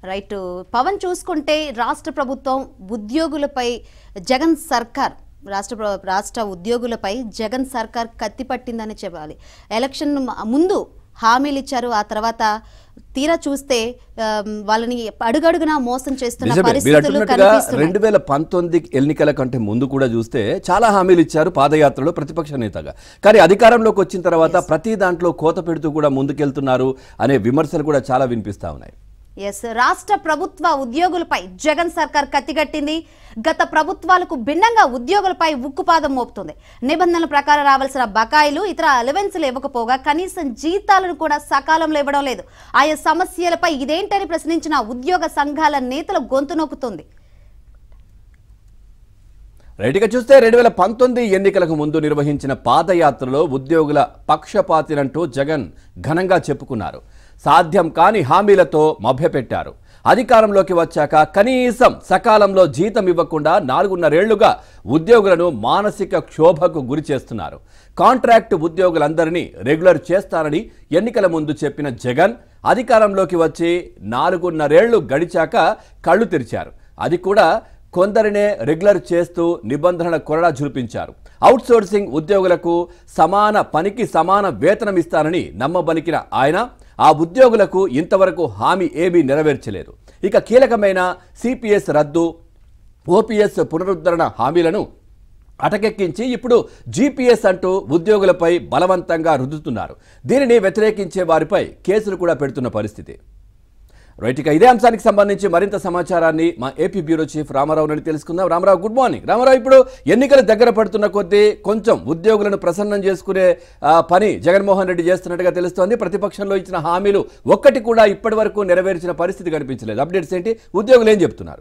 Right Pawan చూసుకుంటే రాష్ట్ర ప్రభుత్వం ఉద్యోగులపై జగన్ సర్కార్ రాష్ట్ర ప్ర- రాష్ట్ర ఉద్యోగులపై జగన్ సర్కార్ కత్తి పట్టిందని చెప్పాలి ఎలక్షన్ మ- ముందు హామీలు ఇచ్చారు ఆ తర్వాత తీరా చూస్తే ఆమ్, వాళ్ళని అడుగడుగునా మోసం చేస్తున్న నిజమే మీరు పరిస్థితులు అంటున్నట్టుగా కనిపిస్తున్నాయి రెండు వేల పంతొమ్మిది ఎన్నికల కంటే ముందు కూడా చూస్తే చాలా హామీలు ఇచ్చారు పాదయాత్రలో ప్రతిపక్ష నేతగా కానీ అధికారంలోకి వచ్చిన తర్వాత ప్రతి దాంట్లో కోత పెడుతూ కూడా ముందుకెళ్తున్నారు అనే విమర్శలు కూడా చాలా వినిపిస్తా ఉన్నాయి ఎస్ రాష్ట్ర ప్రభుత్వ ఉద్యోగులపై జగన్ సర్కార్ కత్తిగట్టింది గత ప్రభుత్వాలకు భిన్నంగా ఉద్యోగులపై ఉక్కుపాదం మోపుతుంది నిబంధనల ప్రకారం రావాల్సిన బకాయిలు ఇతర అలవెన్సులు ఇవ్వకపోగా కనీసం జీతాలను కూడా సకాలంలో ఇవ్వడం లేదు ఆయా సమస్యలపై ఇదేంటని ప్రశ్నించిన ఉద్యోగ సంఘాల నేతలు గొంతు నొక్కుతుంది రైట్గా చూస్తే రెండు వేల పంతొమ్మిది ఎన్నికలకు ముందు నిర్వహించిన పాదయాత్రలో ఉద్యోగుల పక్షపాతినంటూ జగన్ ఘనంగా చెప్పుకున్నారు సాధ్యం కాని హామీలతో మభ్యపెట్టారు అధికారంలోకి వచ్చాక కనీసం సకాలంలో జీతం ఇవ్వకుండా నాలుగున్నరేళ్లుగా ఉద్యోగులను మానసిక క్షోభకు గురి చేస్తున్నారు కాంట్రాక్ట్ ఉద్యోగులందరినీ రెగ్యులర్ చేస్తానని ఎన్నికల ముందు చెప్పిన జగన్ అధికారంలోకి వచ్చి నాలుగున్నరేళ్లు గడిచాక కళ్ళు తెరిచారు అది కూడా కొందరినే రెగ్యులర్ చేస్తూ నిబంధనల కొరడా చూపించారు అవుట్సోర్సింగ్ ఉద్యోగులకు సమాన పనికి సమాన వేతనం ఇస్తానని నమ్మబలికిన ఆయన ఆ ఉద్యోగులకు ఇంతవరకు హామీ ఏమీ నెరవేర్చలేదు ఇక కీలకమైన సిపిఎస్ రద్దు ఓపీఎస్ పునరుద్ధరణ హామీలను అటకెక్కించి ఇప్పుడు జీపీఎస్ అంటూ ఉద్యోగులపై బలవంతంగా రుద్దుతున్నారు దీనిని వ్యతిరేకించే వారిపై కేసులు కూడా పెడుతున్న పరిస్థితి రైట్ ఇక ఇదే అంశానికి సంబంధించి మరింత సమాచారాన్ని మా ఏపీ బ్యూరో చీఫ్ రామారావు నుండి తెలుసుకుందాం రామారావు గుడ్ మార్నింగ్ రామారావు ఇప్పుడు ఎన్నికలు దగ్గర పడుతున్న కొద్దీ కొంచెం ఉద్యోగులను ప్రసన్నం చేసుకునే ఆ, పని జగన్మోహన్ రెడ్డి చేస్తున్నట్టుగా తెలుస్తోంది ప్రతిపక్షంలో ఇచ్చిన హామీలు ఒక్కటి కూడా ఇప్పటి వరకు నెరవేర్చిన పరిస్థితి కనిపించలేదు అప్డేట్స్ ఏంటి ఉద్యోగులు ఏం చెప్తున్నారు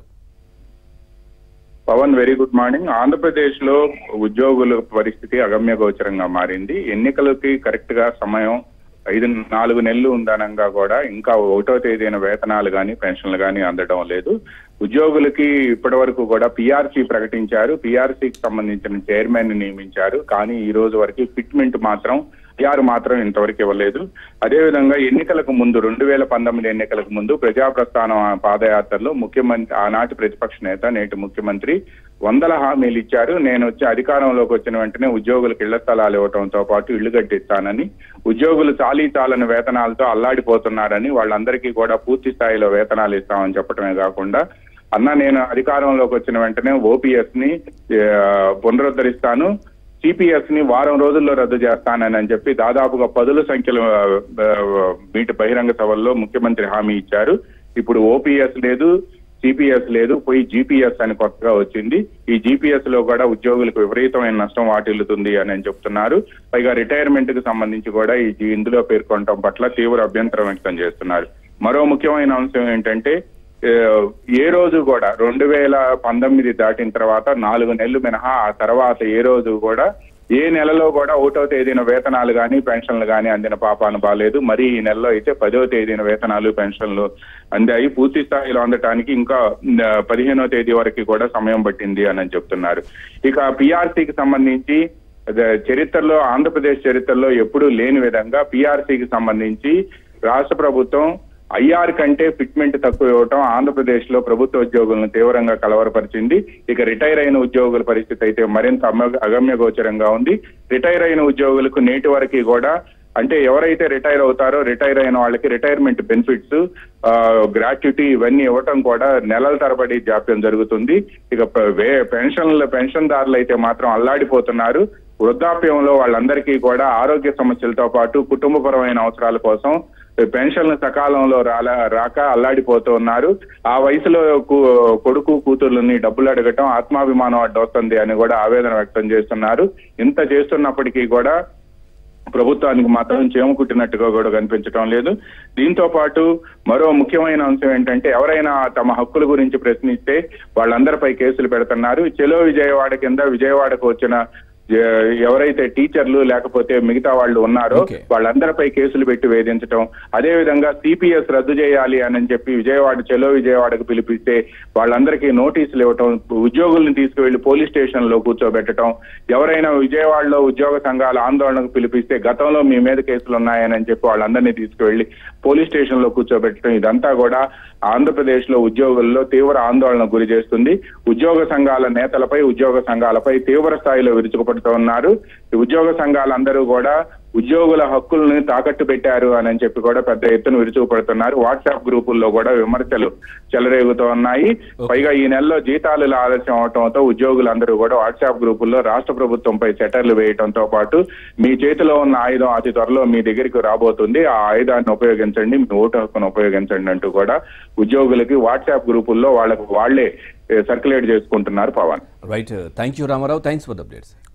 Pawan very good morning Andhra Pradesh లో ఉద్యోగుల పరిస్థితి అగమ్య గోచరంగా మారింది ఎన్నికలకి కరెక్ట్ గా సమయం ఐదు నాలుగు నెలలు ఉందనంగా కూడా ఇంకా ఒకటో తేదీన వేతనాలు కానీ పెన్షన్లు కానీ అందడం లేదు ఉద్యోగులకి ఇప్పటి వరకు కూడా పిఆర్సీ ప్రకటించారు పిఆర్సీకి సంబంధించిన చైర్మన్ ని నియమించారు కానీ ఈ రోజు వరకు ఫిట్మెంట్ మాత్రం పిఆర్ మాత్రం ఇంతవరకు ఇవ్వలేదు అదేవిధంగా ఎన్నికలకు ముందు రెండు వేల పంతొమ్మిది ఎన్నికలకు ముందు ప్రజాప్రస్థానం పాదయాత్రలో ముఖ్యమంత్రి ఆనాటి ప్రతిపక్ష నేత నేటి ముఖ్యమంత్రి వందల హామీలు ఇచ్చారు నేను వచ్చి అధికారంలోకి వచ్చిన వెంటనే ఉద్యోగులకు ఇళ్ల స్థలాలు ఇవ్వడంతో పాటు ఇళ్లు కట్టిస్తానని ఉద్యోగులు చాలీ చాలని వేతనాలతో అల్లాడిపోతున్నారని వాళ్ళందరికీ కూడా పూర్తి స్థాయిలో వేతనాలు ఇస్తామని చెప్పడమే కాకుండా అన్న నేను అధికారంలోకి వచ్చిన వెంటనే ఓపీఎస్ ని ఆ, పునరుద్ధరిస్తాను సిపిఎస్ ని వారం రోజుల్లో రద్దు చేస్తానని అని చెప్పి దాదాపుగా పదుల సంఖ్యలో ఆ, ఆ, మీటి బహిరంగ సభల్లో ముఖ్యమంత్రి హామీ ఇచ్చారు ఇప్పుడు ఓపీఎస్ లేదు సిపిఎస్ లేదు పోయి జీపీఎస్ అని కొత్తగా వచ్చింది ఈ జీపీఎస్ లో కూడా ఉద్యోగులకు విపరీతమైన నష్టం వాటిల్లుతుంది అని అని చెప్తున్నారు పైగా రిటైర్మెంట్ కి సంబంధించి కూడా ఈ జీ- ఇందులో పేర్కొనడం పట్ల తీవ్ర అభ్యంతరం వ్యక్తం చేస్తున్నారు మరో ముఖ్యమైన అంశం ఏంటంటే ఏ, ఏ రోజు కూడా రెండు వేల పంతొమ్మిది దాటిన తర్వాత నాలుగు నెలలు మినహా ఆ తర్వాత ఏ రోజు కూడా ఏ నెలలో కూడా ఒకటో తేదీన వేతనాలు కానీ పెన్షన్లు కానీ అందిన పాపాను బాలేదు మరి ఈ నెలలో అయితే పదో తేదీన వేతనాలు పెన్షన్లు అందాయి పూర్తి స్థాయిలో అందటానికి ఇంకా ఆ, పదిహేనో తేదీ వరకు కూడా సమయం పట్టింది అని చెప్తున్నారు ఇక పిఆర్సీకి సంబంధించి అదే చరిత్రలో ఆంధ్రప్రదేశ్ చరిత్రలో ఎప్పుడూ లేని విధంగా పిఆర్సీకి సంబంధించి రాష్ట్ర ప్రభుత్వం ఐఆర్ కంటే ఫిట్మెంట్ తక్కువ ఇవ్వటం ఆంధ్రప్రదేశ్ లో ప్రభుత్వ ఉద్యోగులను తీవ్రంగా కలవరపరిచింది ఇక రిటైర్ అయిన ఉద్యోగుల పరిస్థితి అయితే మరింత అమ- అగమ్య గోచరంగా ఉంది రిటైర్ అయిన ఉద్యోగులకు నేటి వరకు కూడా అంటే ఎవరైతే రిటైర్ అవుతారో రిటైర్ అయిన వాళ్ళకి రిటైర్మెంట్ బెనిఫిట్స్ గ్రాట్యుటీ ఇవన్నీ ఇవ్వటం కూడా నెలల తరబడి జాప్యం జరుగుతుంది ఇక ప- వే- పెన్షన్ల పెన్షన్దారులు అయితే మాత్రం అల్లాడిపోతున్నారు వృద్ధాప్యంలో వాళ్ళందరికీ కూడా ఆరోగ్య సమస్యలతో పాటు కుటుంబపరమైన అవసరాల కోసం పెన్షన్లు సకాలంలో రాలా రాక అల్లాడిపోతూ ఉన్నారు ఆ వయసులో కు- కొడుకు కూతుర్లని డబ్బులు అడగటం ఆత్మాభిమానం అడ్డొస్తుంది అని కూడా ఆవేదన వ్యక్తం చేస్తున్నారు ఇంత చేస్తున్నప్పటికీ కూడా ప్రభుత్వానికి మాత్రం చేమ కుట్టినట్టుగా కూడా కనిపించడం లేదు దీంతో పాటు మరో ముఖ్యమైన అంశం ఏంటంటే ఎవరైనా తమ హక్కుల గురించి ప్రశ్నిస్తే వాళ్ళందరిపై కేసులు పెడుతున్నారు చెలో విజయవాడ కింద విజయవాడకు వచ్చిన ఎ- ఎవరైతే టీచర్లు లేకపోతే మిగతా వాళ్ళు ఉన్నారో Okay. వాళ్ళందరిపై కేసులు పెట్టి వేధించడం అదే విధంగా సిపిఎస్ రద్దు చేయాలి అని చెప్పి విజయవాడ చెలో విజయవాడకు పిలిపిస్తే వాళ్ళందరికీ నోటీసులు ఇవ్వటం ఉద్యోగుల్ని తీసుకువెళ్లి పోలీస్ స్టేషన్ లో కూర్చోబెట్టడం ఎవరైనా విజయవాడలో ఉద్యోగ సంఘాల ఆందోళనకు పిలిపిస్తే గతంలో మీ మీద కేసులు ఉన్నాయని చెప్పి వాళ్ళందరినీ తీసుకువెళ్లి పోలీస్ స్టేషన్ లో కూర్చోబెట్టడం ఇదంతా కూడా ఆంధ్రప్రదేశ్ లో ఉద్యోగుల్లో తీవ్ర ఆందోళన గురి చేస్తుంది ఉద్యోగ సంఘాల నేతలపై ఉద్యోగ సంఘాలపై తీవ్ర స్థాయిలో విరుచుకుపడుతూ ఉన్నారు ఈ ఉద్యోగ సంఘాలందరూ కూడా ఉద్యోగుల హక్కుల్ని తాకట్టు పెట్టారు అని చెప్పి కూడా పెద్ద ఎత్తున విరుచుకుపడుతున్నారు వాట్సాప్ గ్రూపుల్లో కూడా విమర్శలు చెలరేగుతూ ఉన్నాయి పైగా ఈ నెలలో జీతాలు ఆలస్యం అవడంతో ఉద్యోగులందరూ కూడా వాట్సాప్ గ్రూపుల్లో రాష్ట్ర ప్రభుత్వంపై సెటర్లు వేయడంతో పాటు మీ చేతిలో ఉన్న ఆయుధం అతి త్వరలో మీ దగ్గరికి రాబోతుంది ఆ ఆయుధాన్ని ఉపయోగించండి మీ ఓటు హక్కును ఉపయోగించండి అంటూ కూడా ఉద్యోగులకి వాట్సాప్ గ్రూపుల్లో వాళ్ళకు వాళ్లే సర్క్యులేట్ చేసుకుంటున్నారు Pawan right thank you Ramarao thanks for the updates